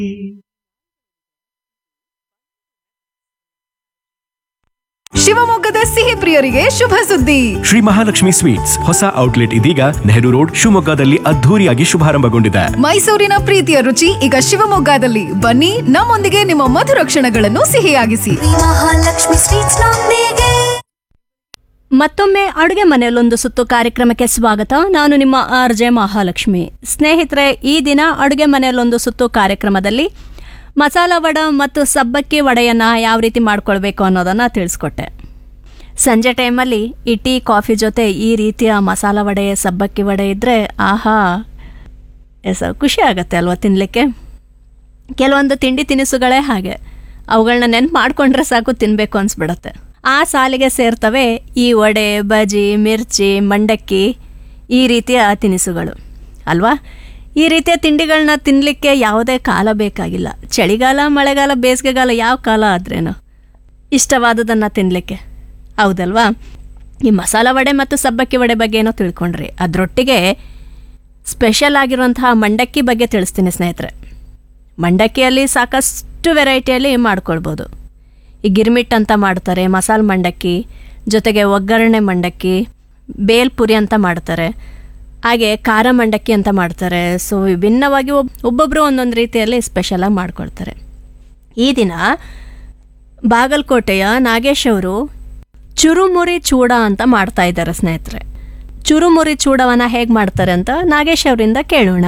ಶಿವಮೊಗ್ಗದ ಸಿಹಿ ಪ್ರಿಯರಿಗೆ ಶುಭ ಸುದ್ದಿ ಶ್ರೀ ಮಹಾಲಕ್ಷ್ಮಿ ಸ್ವೀಟ್ಸ್ ಹೊಸ ಔಟ್ಲೆಟ್ ಇದೀಗ ನೆಹರು ರೋಡ್ ಶಿವಮೊಗ್ಗದಲ್ಲಿ ಅದ್ಧೂರಿಯಾಗಿ ಶುಭಾರಂಭಗೊಂಡಿದೆ ಮೈಸೂರಿನ ಪ್ರೀತಿಯ ರುಚಿ ಈಗ ಶಿವಮೊಗ್ಗದಲ್ಲಿ ಬನ್ನಿ ನಮ್ಮೊಂದಿಗೆ ನಿಮ್ಮ ಮಧುರ ಕ್ಷಣಗಳನ್ನು ಸಿಹಿಯಾಗಿಸಿ ಮಹಾಲಕ್ಷ್ಮಿ ಸ್ವೀಟ್ಸ್ ನೊಂದಿಗೆ ಮತ್ತೊಮ್ಮೆ ಅಡುಗೆ ಮನೆಯಲ್ಲೊಂದು ಸುತ್ತು ಕಾರ್ಯಕ್ರಮಕ್ಕೆ ಸ್ವಾಗತ ನಾನು ನಿಮ್ಮ ಆರ್ ಜೆ ಮಹಾಲಕ್ಷ್ಮಿ ಸ್ನೇಹಿತರೆ ಈ ದಿನ ಅಡುಗೆ ಮನೆಯಲ್ಲೊಂದು ಸುತ್ತು ಕಾರ್ಯಕ್ರಮದಲ್ಲಿ ಮಸಾಲ ವಡ ಮತ್ತು ಸಬ್ಬಕ್ಕಿ ವಡೆಯನ್ನು ಯಾವ ರೀತಿ ಮಾಡ್ಕೊಳ್ಬೇಕು ಅನ್ನೋದನ್ನು ತಿಳಿಸ್ಕೊಟ್ಟೆ ಸಂಜೆ ಟೈಮಲ್ಲಿ ಈ ಟೀ ಕಾಫಿ ಜೊತೆ ಈ ರೀತಿಯ ಮಸಾಲ ವಡೆ ಸಬ್ಬಕ್ಕಿ ವಡೆ ಇದ್ದರೆ ಆಹಾ ಎಸ ಖುಷಿ ಆಗುತ್ತೆ ಅಲ್ವಾ ತಿನ್ನಲಿಕ್ಕೆ ಕೆಲವೊಂದು ತಿಂಡಿ ತಿನಿಸುಗಳೇ ಹಾಗೆ ಅವುಗಳನ್ನ ನೆನ್ಪು ಮಾಡ್ಕೊಂಡ್ರೆ ಸಾಕು ತಿನ್ನಬೇಕು ಅನ್ಸ್ಬಿಡತ್ತೆ ಆ ಸಾಲಿಗೆ ಸೇರ್ತವೆ ಈ ವಡೆ ಬಜಿ ಮಿರ್ಚಿ ಮಂಡಕ್ಕಿ ಈ ರೀತಿಯ ತಿನಿಸುಗಳು ಅಲ್ವಾ ಈ ರೀತಿಯ ತಿಂಡಿಗಳನ್ನ ತಿನ್ನಲಿಕ್ಕೆ ಯಾವುದೇ ಕಾಲ ಬೇಕಾಗಿಲ್ಲ ಚಳಿಗಾಲ ಮಳೆಗಾಲ ಬೇಸಿಗೆಗಾಲ ಯಾವ ಕಾಲ ಆದ್ರೇನು ಇಷ್ಟವಾದದನ್ನು ತಿನ್ನಲಿಕ್ಕೆ ಹೌದಲ್ವಾ ಈ ಮಸಾಲ ವಡೆ ಮತ್ತು ಸಬ್ಬಕ್ಕಿ ವಡೆ ಬಗ್ಗೆ ಏನೋ ತಿಳ್ಕೊಂಡ್ರಿ ಅದರೊಟ್ಟಿಗೆ ಸ್ಪೆಷಲ್ ಆಗಿರುವಂತಹ ಮಂಡಕ್ಕಿ ಬಗ್ಗೆ ತಿಳಿಸ್ತೀನಿ ಸ್ನೇಹಿತರೆ ಮಂಡಕ್ಕಿಯಲ್ಲಿ ಸಾಕಷ್ಟು ವೆರೈಟಿಯಲ್ಲಿ ಮಾಡ್ಕೊಳ್ಬೋದು ಈ ಗಿರ್ಮಿಟ್ ಅಂತ ಮಾಡ್ತಾರೆ ಮಸಾಲೆ ಮಂಡಕ್ಕಿ ಜೊತೆಗೆ ಒಗ್ಗರಣೆ ಮಂಡಕ್ಕಿ ಬೇಲ್ಪುರಿ ಅಂತ ಮಾಡ್ತಾರೆ ಹಾಗೆ ಖಾರ ಮಂಡಕ್ಕಿ ಅಂತ ಮಾಡ್ತಾರೆ ಸೊ ವಿಭಿನ್ನವಾಗಿ ಒಬ್ ಒಬ್ಬೊಬ್ಬರು ಒಂದೊಂದು ರೀತಿಯಲ್ಲಿ ಸ್ಪೆಷಲಾಗಿ ಮಾಡ್ಕೊಳ್ತಾರೆ ಈ ದಿನ ಬಾಗಲಕೋಟೆಯ ನಾಗೇಶ್ ಅವರು ಚುರುಮುರಿ ಚೂಡ ಅಂತ ಮಾಡ್ತಾ ಇದ್ದಾರೆ ಸ್ನೇಹಿತರೆ ಚುರುಮುರಿ ಚೂಡವನ್ನ ಹೇಗೆ ಮಾಡ್ತಾರೆ ಅಂತ ನಾಗೇಶ್ ಅವರಿಂದ ಕೇಳೋಣ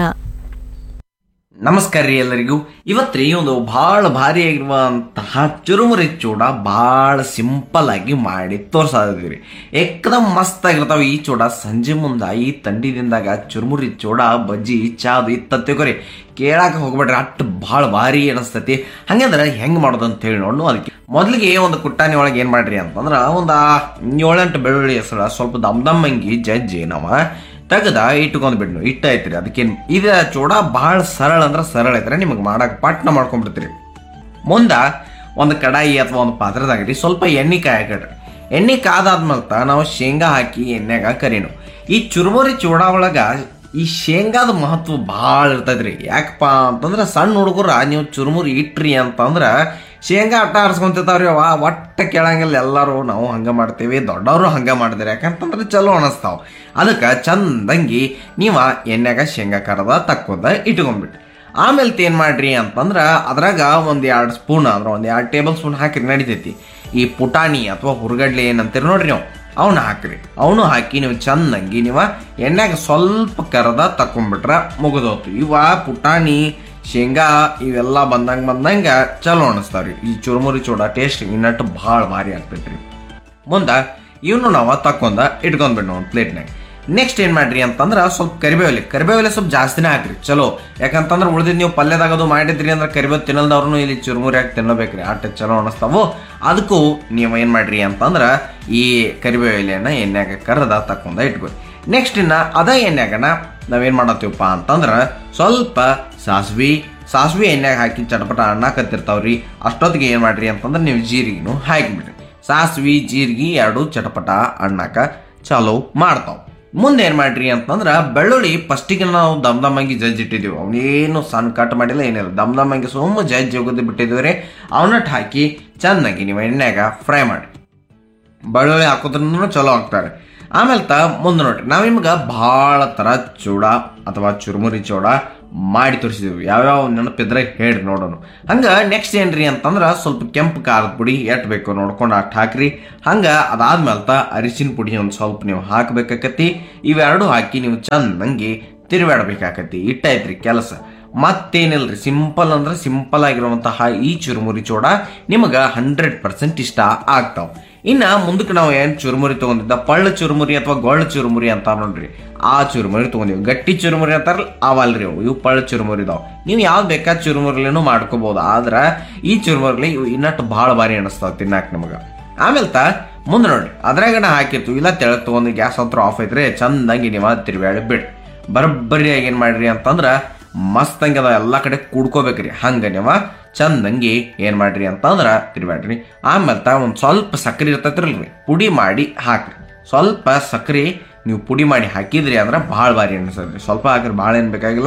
ನಮಸ್ಕಾರ ರೀ ಎಲ್ಲರಿಗೂ ಇವತ್ತು ರೀ ಒಂದು ಭಾಳ ಭಾರಿ ಆಗಿರುವಂತಹ ಚುರುಮುರಿ ಚೂಡ ಭಾಳ ಸಿಂಪಲ್ ಆಗಿ ಮಾಡಿ ತೋರ್ಸಾದಿರಿ ಏಕದಮ್ ಮಸ್ತ್ ಆಗಿರ್ತಾವ ಈ ಚೂಡ ಸಂಜೆ ಮುಂದ ಈ ತಂಡಿದಿಂದಾಗ ಚುರುಮುರಿ ಚೂಡ ಬಜ್ಜಿ ಚಾದು ಇತ್ತತ್ತೀವ್ರಿ ಕೇಳಾಕ ಹೋಗ್ಬೇಡ್ರಿ ಅಟ್ಟು ಭಾಳ ಭಾರಿ ಅನಿಸ್ತತಿ ಹಂಗಂದ್ರೆ ಹೆಂಗ್ ಮಾಡೋದು ಅಂತ ಹೇಳಿ ನೋಡು ಅದಕ್ಕೆ ಮೊದಲಿಗೆ ಒಂದು ಕುಟ್ಟಾಣಿ ಒಳಗೆ ಏನು ಮಾಡ್ರಿ ಅಂತಂದ್ರೆ ಒಂದು ಏಳೆಂಟು ಬೆಳ್ಳುಳ್ಳಿ ಹೆಸರು ಸ್ವಲ್ಪ ದಮ್ ದಮ್ ಅಂಗಿ ಜಜ್ಜಿ ನಾವು ತೆಗ್ದ ಇಟ್ಕೊಂಡ್ ಬಿಡ್ನು ಇಟ್ಟ ಐತ್ರಿ ಅದಕ್ಕೇನು ಇದ ಚೂಡ ಭಾಳ ಸರಳ ಅಂದ್ರೆ ಸರಳ ಐತ್ರಿ ನಿಮಗೆ ಮಾಡಕ್ ಪಟ್ನ ಮಾಡ್ಕೊಂಡ್ಬಿಡ್ತೀರಿ ಮುಂದ ಒಂದು ಕಡಾಯಿ ಅಥವಾ ಒಂದು ಪಾತ್ರದಾಗ್ರಿ ಸ್ವಲ್ಪ ಎಣ್ಣೆ ಕಾಯಕಡ್ರಿ ಎಣ್ಣೆ ಕಾದಾದ್ಮೇಲೆ ನಾವು ಶೇಂಗಾ ಹಾಕಿ ಎಣ್ಣೆಗ ಕರಿನು ಈ ಚುರುಮುರಿ ಚೂಡ ಒಳಗ ಈ ಶೇಂಗಾದ ಮಹತ್ವ ಭಾಳ ಇರ್ತೈತ್ರಿ ಯಾಕಪ್ಪ ಅಂತಂದ್ರೆ ಸಣ್ಣ ಹುಡುಗರ ನೀವು ಚುರುಮುರಿ ಇಟ್ರಿ ಅಂತಂದ್ರೆ ಶೇಂಗಾ ಅಟ್ಟ ಆರಿಸ್ಕೊಂತಿರ್ತಾವ್ರಿ ಅವ ಒಟ್ಟ ಕೇಳಂಗಿಲ್ಲ ಎಲ್ಲರೂ ನಾವು ಹಂಗೆ ಮಾಡ್ತೀವಿ ದೊಡ್ಡವರು ಹಂಗೆ ಮಾಡ್ತೀರಿ ಯಾಕಂತಂದ್ರೆ ಚಲೋ ಅನಿಸ್ತಾವ ಅದಕ್ಕೆ ಚಂದಂಗಿ ನೀವು ಎಣ್ಣೆಗ ಶೇಂಗಾ ಕರದ ತಕ್ಕೊಂದ ಇಟ್ಕೊಂಡ್ಬಿಟ್ರಿ ಆಮೇಲೆ ಏನು ಮಾಡ್ರಿ ಅಂತಂದ್ರೆ ಅದ್ರಾಗ ಒಂದು ಎರಡು ಸ್ಪೂನ್ ಅಂದ್ರೆ ಒಂದು ಎರಡು ಟೇಬಲ್ ಸ್ಪೂನ್ ಹಾಕಿರಿ ನಡಿತೈತಿ ಈ ಪುಟಾಣಿ ಅಥವಾ ಹುರ್ಗಡ್ಲೆ ಏನಂತೀರಿ ನೋಡ್ರಿ ನೀವು ಅವನ್ನ ಹಾಕ್ರಿ ಅವನು ಹಾಕಿ ನೀವು ಚಂದಂಗಿ ನೀವು ಎಣ್ಣೆಗೆ ಸ್ವಲ್ಪ ಕರದ ತಕೊಂಡ್ಬಿಟ್ರೆ ಮುಗಿದೋತು ಇವ ಪುಟಾಣಿ ಶೇಂಗಾ ಇವೆಲ್ಲ ಬಂದಂಗೆ ಬಂದಂಗೆ ಚಲೋ ಅನಿಸ್ತಾವ್ರಿ ಈ ಚುರುಮುರಿ ಚೂಡ ಟೇಸ್ಟ್ ಇನ್ನಟ್ಟು ಭಾಳ ಭಾರಿ ಆಗ್ತೈತ್ರಿ ಮುಂದೆ ಇವನು ನಾವು ತಕ್ಕೊಂಡ ಇಟ್ಕೊಂಡ್ಬಿಡ್ನು ಒಂದು ಪ್ಲೇಟ್ನಾಗ ನೆಕ್ಸ್ಟ್ ಏನು ಮಾಡ್ರಿ ಅಂತಂದ್ರೆ ಸ್ವಲ್ಪ ಕರಿಬೇವಲೆ ಕರಿಬೇವಲೆ ಸ್ವಲ್ಪ ಜಾಸ್ತಿನೇ ಹಾಕ್ರಿ ಚಲೋ ಯಾಕಂತಂದ್ರೆ ಉಳಿದಿದ್ದು ನೀವು ಪಲ್ಯದಾಗದು ಮಾಡಿದ್ರಿ ಅಂದ್ರೆ ಕರಿಬೇವು ತಿನ್ನಲ್ದವ್ರು ಇಲ್ಲಿ ಚುರುಮುರಿ ಹಾಕಿ ತಿನ್ನಬೇಕ್ರಿ ಆಟ ಚಲೋ ಅನಿಸ್ತಾವು ಅದಕ್ಕೂ ನೀವು ಏನು ಮಾಡ್ರಿ ಅಂತಂದ್ರೆ ಈ ಕರಿಬೇವು ಎಲೆಯನ್ನ ಎಣ್ಣೆಗೆ ಕರೆದ ತಕ್ಕೊಂಡ ಇಟ್ಕೊರಿ ನೆಕ್ಸ್ಟ್ ಇನ್ನ ಅದ ಎಣ್ಣೆಗನ ನಾವೇನು ಮಾಡತ್ತೀವಪ್ಪ ಅಂತಂದ್ರೆ ಸ್ವಲ್ಪ ಸಾಸ್ವಿ ಸಾಸ್ವಿ ಎಣ್ಣೆಗೆ ಹಾಕಿ ಚಟಪಟ ಅಣ್ಣಾಕತ್ತಿರ್ತಾವ್ರಿ ಅಷ್ಟೊತ್ತಿಗೆ ಏನು ಮಾಡ್ರಿ ಅಂತಂದ್ರೆ ನೀವು ಜೀರಿಗೆನು ಹಾಕಿಬಿಡ್ರಿ ಸಾಸ್ವಿ ಜೀರಿಗೆ ಎರಡು ಚಟಪಟ ಅಣ್ಣಾಕ ಚಾಲೋ ಮಾಡ್ತಾವ್ ಮುಂದೆ ಏನು ಮಾಡ್ರಿ ಅಂತಂದ್ರೆ ಬೆಳ್ಳುಳ್ಳಿ ಫಸ್ಟಿಗೆ ನಾವು ದಮ್ ದಮ್ಮಂಗಿ ಜಜ್ಜ್ ಇಟ್ಟಿದ್ದೀವಿ ಅವನೇನು ಸಣ್ಣ ಕಟ್ ಮಾಡಿಲ್ಲ ಏನಿಲ್ಲ ದಮ್ ದಮ್ಮಂಗಿ ಸುಮ್ಮ ಜಜ್ಜ್ ಒಗದು ಬಿಟ್ಟಿದ್ದೀವಿ ರೀ ಅವನಟ್ಟು ಹಾಕಿ ಚೆನ್ನಾಗಿ ನೀವು ಎಣ್ಣೆಗ ಫ್ರೈ ಮಾಡಿ ಬೆಳ್ಳುಳ್ಳಿ ಹಾಕೋದ್ರಿಂದ ಚಲೋ ಆಗ್ತಾರೆ ಆಮೇಲೆ ತ ಮುಂದೆ ನೋಡ್ರಿ ನಾವು ನಿಮ್ಗೆ ಭಾಳ ಥರ ಚೂಡ ಅಥವಾ ಚುರುಮುರಿ ಚೂಡ ಮಾಡಿ ತೋರಿಸಿದ್ವಿ ಯಾವ್ಯಾವ ನೆನಪಿದ್ರೆ ಹೇಳ್ರಿ ನೋಡೋಣ ಹಂಗೆ ನೆಕ್ಸ್ಟ್ ಏನ್ರಿ ಅಂತಂದ್ರೆ ಸ್ವಲ್ಪ ಕೆಂಪು ಖಾರದ ಪುಡಿ ಎಟ್ ಬೇಕು ನೋಡ್ಕೊಂಡು ಅಷ್ಟು ಹಾಕ್ರಿ ಹಂಗೆ ಅದಾದ್ಮೇಲೆ ತ ಅರಿಶಿನ ಪುಡಿ ಒಂದು ಸ್ವಲ್ಪ ನೀವು ಹಾಕ್ಬೇಕಾಕತಿ ಇವೆರಡು ಹಾಕಿ ನೀವು ಚಂದಂಗಿ ತಿರುಗಾಡ್ಬೇಕಾಕತಿ ಇಟ್ಟೈತ್ರಿ ಕೆಲಸ ಮತ್ತೇನಿಲ್ರಿ ಸಿಂಪಲ್ ಅಂದ್ರೆ ಸಿಂಪಲ್ ಆಗಿರುವಂತಹ ಈ ಚುರುಮುರಿ ಚೂಡ ನಿಮಗೆ ಹಂಡ್ರೆಡ್ ಪರ್ಸೆಂಟ್ ಇಷ್ಟ ಆಗ್ತಾವ ಇನ್ನ ಮುಂದಕ್ಕೆ ನಾವು ಏನು ಚುರುಮುರಿ ತಗೊಂಡಿದ್ದ ಪಳ್ಳ ಚುರುಮುರಿ ಅಥವಾ ಗೊಳ್ಳ ಚುರುಮುರಿ ಅಂತ ನೋಡ್ರಿ ಆ ಚುರುಮುರಿ ತಗೊಂಡಿವಿ ಗಟ್ಟಿ ಚುರುಮುರಿ ಅಂತಾರಲ್ಲ ಅವಲ್ರಿ ಅವು ಇವು ಪಳ್ಳ ಚುರುಮುರಿ ಇದಾವ ನೀವು ಯಾವ್ದು ಬೇಕಾದ ಚುರುಮುರಿಲೇನು ಮಾಡ್ಕೋಬಹುದು ಆದ್ರೆ ಈ ಚುರುಮುರಿಲಿ ಇವು ಇನ್ನಟ್ಟು ಭಾಳ ಭಾರಿ ಅನಿಸ್ತಾವ ತಿನ್ನಾಕ ನಮಗೆ ಆಮೇಲೆ ತ ಮುಂದೆ ನೋಡ್ರಿ ಅದ್ರಾಗನ ಹಾಕಿರ್ತೀವಿ ಇಲ್ಲ ತೆಳಗ್ ತಗೊಂಡು ಗ್ಯಾಸ್ ಹತ್ರ ಆಫ್ ಐತ್ರಿ ಚಂದಂಗಿ ನೀವು ತಿರುಗಾಡಿ ಬಿಡ್ರಿ ಬರೋಬ್ಬರಿಯಾಗಿ ಏನು ಮಾಡ್ರಿ ಅಂತಂದ್ರೆ ಮಸ್ತಂಗೆ ಅದ ಎಲ್ಲ ಕಡೆ ಕೂಡ್ಕೋಬೇಕ್ರಿ ಹಂಗೆ ನೀವು ಚಂದಂಗಿ ಏನು ಮಾಡ್ರಿ ಅಂತಂದ್ರೆ ತಿರುಗಾಡ್ರಿ ಆಮೇಲೆ ತ ಒಂದು ಸ್ವಲ್ಪ ಸಕ್ಕರೆ ಇರ್ತೈತ್ರಲ್ರಿ ಪುಡಿ ಮಾಡಿ ಹಾಕ್ರಿ ಸ್ವಲ್ಪ ಸಕ್ಕರೆ ನೀವು ಪುಡಿ ಮಾಡಿ ಹಾಕಿದ್ರಿ ಅಂದ್ರೆ ಭಾಳ ಭಾರಿ ಅನಿಸ್ತದ್ರಿ ಸ್ವಲ್ಪ ಹಾಕ್ರಿ ಭಾಳ ಏನು ಬೇಕಾಗಿಲ್ಲ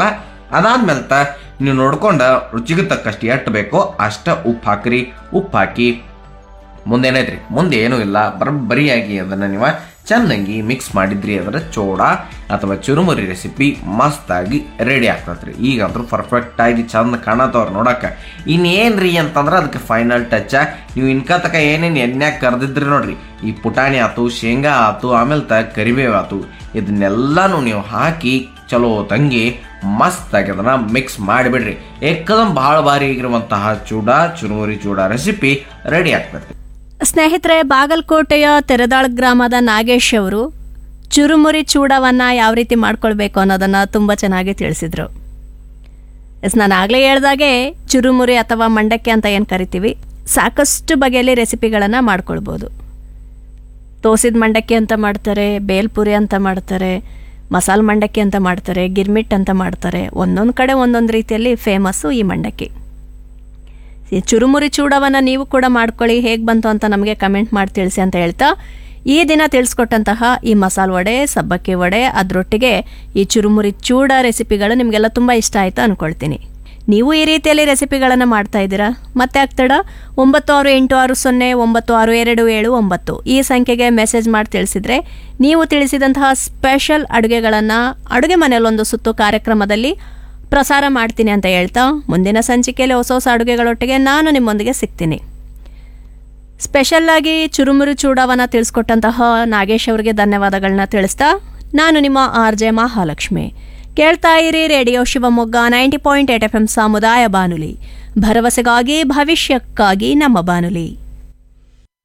ಅದಾದ್ಮೇಲೆ ತ ನೀವು ನೋಡ್ಕೊಂಡ ರುಚಿಗೆ ತಕ್ಕಷ್ಟು ಎಷ್ಟು ಬೇಕೋ ಅಷ್ಟ ಉಪ್ಪು ಹಾಕ್ರಿ ಉಪ್ಪು ಹಾಕಿ ಮುಂದೇನೈತ್ರಿ ಮುಂದೆ ಏನೂ ಇಲ್ಲ ಬರೀಯಾಗಿ ಅದನ್ನು ನೀವು ಚೆನ್ನಾಗಿ ಮಿಕ್ಸ್ ಮಾಡಿದ್ರಿ ಅಂದ್ರೆ ಚೋಡ ಅಥವಾ ಚುರುಮುರಿ ರೆಸಿಪಿ ಮಸ್ತಾಗಿ ರೆಡಿ ಆಗ್ತತ್ರಿ ಈಗ ಅಂತೂ ಪರ್ಫೆಕ್ಟ್ ಆಗಿ ಚಂದ ಕಾಣತ್ತವ್ರು ನೋಡಕ್ಕೆ ಇನ್ನೇನ್ರಿ ಅಂತಂದ್ರೆ ಅದಕ್ಕೆ ಫೈನಲ್ ಟಚ್ ನೀವು ಇನ್ಕ ತಕ ಏನೇನು ಎಣ್ಣೆಗೆ ಕರೆದಿದ್ರಿ ನೋಡ್ರಿ ಈ ಪುಟಾಣಿ ಆತು ಶೇಂಗಾ ಆತು ಆಮೇಲೆ ತ ಕರಿಬೇವು ಆತು ಇದನ್ನೆಲ್ಲಾನು ನೀವು ಹಾಕಿ ಚಲೋ ತಂಗಿ ಮಸ್ತಾಗಿ ಅದನ್ನ ಮಿಕ್ಸ್ ಮಾಡಿಬಿಡ್ರಿ ಏಕದಮ್ ಭಾಳ ಭಾರಿ ಆಗಿರುವಂತಹ ಚೂಡ ಚುರುಮುರಿ ಚೂಡ ರೆಸಿಪಿ ರೆಡಿ ಆಗ್ತದೆ ಸ್ನೇಹಿತರೆ ಬಾಗಲಕೋಟೆಯ ತೆರೆದಾಳ್ ಗ್ರಾಮದ ನಾಗೇಶ್ ಅವರು ಚುರುಮುರಿ ಚೂಡವನ್ನು ಯಾವ ರೀತಿ ಮಾಡ್ಕೊಳ್ಬೇಕು ಅನ್ನೋದನ್ನು ತುಂಬ ಚೆನ್ನಾಗಿ ತಿಳಿಸಿದರು ಎಸ್ ನಾನು ಆಗಲೇ ಹೇಳ್ದಾಗೆ ಚುರುಮುರಿ ಅಥವಾ ಮಂಡಕ್ಕಿ ಅಂತ ಏನು ಕರಿತೀವಿ ಸಾಕಷ್ಟು ಬಗೆಯಲ್ಲಿ ರೆಸಿಪಿಗಳನ್ನು ಮಾಡ್ಕೊಳ್ಬೋದು ತೋಸಿದ ಮಂಡಕ್ಕಿ ಅಂತ ಮಾಡ್ತಾರೆ ಬೇಲ್ಪುರಿ ಅಂತ ಮಾಡ್ತಾರೆ ಮಸಾಲೆ ಮಂಡಕ್ಕಿ ಅಂತ ಮಾಡ್ತಾರೆ ಗಿರ್ಮಿಟ್ ಅಂತ ಮಾಡ್ತಾರೆ ಒಂದೊಂದು ಕಡೆ ಒಂದೊಂದು ರೀತಿಯಲ್ಲಿ ಫೇಮಸ್ಸು ಈ ಮಂಡಕ್ಕಿ ಈ ಚುರುಮುರಿ ಚೂಡವನ್ನು ನೀವು ಕೂಡ ಮಾಡ್ಕೊಳ್ಳಿ ಹೇಗೆ ಬಂತು ಅಂತ ನಮಗೆ ಕಮೆಂಟ್ ಮಾಡಿ ತಿಳಿಸಿ ಅಂತ ಹೇಳ್ತಾ ಈ ದಿನ ತಿಳಿಸ್ಕೊಟ್ಟಂತಹ ಈ ಮಸಾಲೆ ವಡೆ ಸಬ್ಬಕ್ಕಿ ವಡೆ ಅದರೊಟ್ಟಿಗೆ ಈ ಚುರುಮುರಿ ಚೂಡ ರೆಸಿಪಿಗಳು ನಿಮಗೆಲ್ಲ ತುಂಬ ಇಷ್ಟ ಆಯಿತು ಅಂದ್ಕೊಳ್ತೀನಿ ನೀವು ಈ ರೀತಿಯಲ್ಲಿ ರೆಸಿಪಿಗಳನ್ನು ಮಾಡ್ತಾ ಇದ್ದೀರಾ ಮತ್ತೆ ಆಗ್ತಡ ಒಂಬತ್ತು ಆರು ಎಂಟು ಆರು ಸೊನ್ನೆ ಒಂಬತ್ತು ಆರು ಎರಡು ಏಳು ಒಂಬತ್ತು ಈ ಸಂಖ್ಯೆಗೆ ಮೆಸೇಜ್ ಮಾಡಿ ತಿಳಿಸಿದರೆ ನೀವು ತಿಳಿಸಿದಂತಹ ಸ್ಪೆಷಲ್ ಅಡುಗೆಗಳನ್ನು ಅಡುಗೆ ಮನೆಯಲ್ಲೊಂದು ಸುತ್ತು ಕಾರ್ಯಕ್ರಮದಲ್ಲಿ ಪ್ರಸಾರ ಮಾಡ್ತೀನಿ ಅಂತ ಹೇಳ್ತಾ ಮುಂದಿನ ಸಂಚಿಕೆಯಲ್ಲಿ ಹೊಸ ಹೊಸ ಅಡುಗೆಗಳೊಟ್ಟಿಗೆ ನಾನು ನಿಮ್ಮೊಂದಿಗೆ ಸಿಗ್ತೀನಿ ಸ್ಪೆಷಲ್ಲಾಗಿ ಚುರುಮುರು ಚೂಡವನ್ನು ತಿಳಿಸ್ಕೊಟ್ಟಂತಹ ನಾಗೇಶ್ ಅವರಿಗೆ ಧನ್ಯವಾದಗಳನ್ನ ತಿಳಿಸ್ತಾ ನಾನು ನಿಮ್ಮ ಆರ್ ಜೆ ಮಹಾಲಕ್ಷ್ಮಿ ಕೇಳ್ತಾ ಇರಿ radio Shivamogga ninety point eight F M ಸಮುದಾಯ ಬಾನುಲಿ ಭರವಸೆಗಾಗಿ ಭವಿಷ್ಯಕ್ಕಾಗಿ ನಮ್ಮ ಬಾನುಲಿ